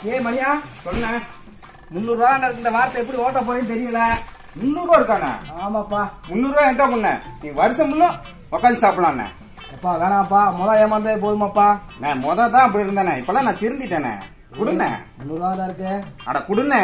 ஏய் மணியா சொன்னேன் முந்நூறுரூவா இருக்கு இந்த வாரத்தை எப்படி ஓட்ட போறேன்னு தெரியல முந்நூறுரூவா இருக்காண்ணே ஆமாப்பா முந்நூறுரூவா என்ன பண்ண நீ வருஷம் ஃபுல்லும் உட்காந்து சாப்பிடலாண்ணே அப்பா வேணாம்ப்பா முதல் ஏமாந்தே போதுமாப்பா நான் முத தான் அப்படி இருந்தேனே இப்பெல்லாம் நான் திருந்திட்டேனே குடுண்ணே முந்நூறுரூவா தான் இருக்கு அட குடுண்ணே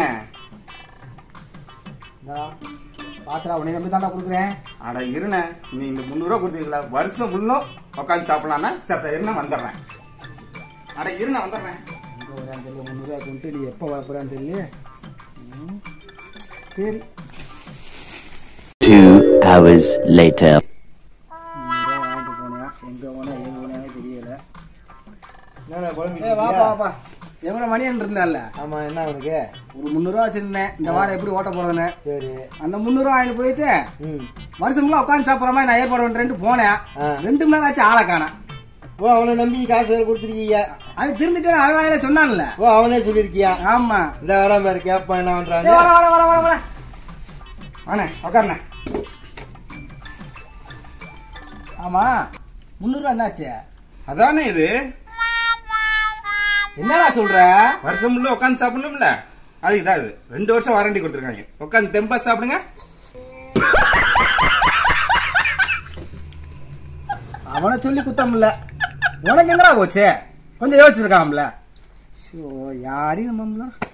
இந்தா, பாத்திரா உன்னை நம்பி தாண்டா கொடுக்குறேன் அட இருண்ணே நீ இந்த முந்நூறுரூவா கொடுத்தீங்களா வருஷம் ஃபுல்லும் உட்காந்து சாப்பிடலாண்ணே சத்த இருண்ணே வந்துடுறேன் அட இருண்ணே வந்துடுறேன் எங்கே வரான்னு தெரியல முந்நூறுரூவா கொண்டு நீ எப்போ வரப்போறான்னு தெரியல ம், சரி Two hours later. முந்நூறுரூவா வாங்கிட்டு போனேன் எங்கே போனா எங்கே போனேனே தெரியல என்னடா குழம்பு ஏய் வாப்பா வாப்பா எவ்வளோ மணியன் இருந்தால ஆமா என்ன அவனுக்கு ஒரு முந்நூறுரூவா வச்சிருந்தேன் இந்த வாரம் எப்படி ஓட்ட போறதுன்னு சரி அந்த முந்நூறுரூவா வாங்கிட்டு போயிட்டு ம் வருஷம்லாம் உட்காந்து சாப்பிட்ற மாதிரி நான் ஏற்பாடு பண்றேன்ட்டு போனேன் ஆ. ரெண்டு மணி நேரம் ஆச்சு ஆளை காணேன் ஓ அவனை நம்பி காசு வேற கொடுத்துருக்கீங்க அவன் திருந்துட்டு அவன் வாயில சொன்னான்ல ஓ அவனே சொல்லியிருக்கியா ஆமா இந்த வராம பாரு கேப்பா என்ன ஏய், பண்றாங்க வர வர வர வர வர வாண்ணே உட்காருண்ணே ஆமா முந்நூறுரூவா என்னாச்சு அதானே இது என்னடா சொல்ற வருஷம் ஃபுல்லும் உட்காந்து சாப்பிடணும்ல அது இதான் இது ரெண்டு வருஷம் வாரண்டி கொடுத்துருக்காங்க உட்காந்து தெம்பா சாப்பிடுங்க அவனை சொல்லி குத்தம் இல்ல உனக்கு எங்கடா போச்சு கொஞ்சம் யோசிச்சிருக்காம்ல ஷோ யாரையும் நம்பலாம்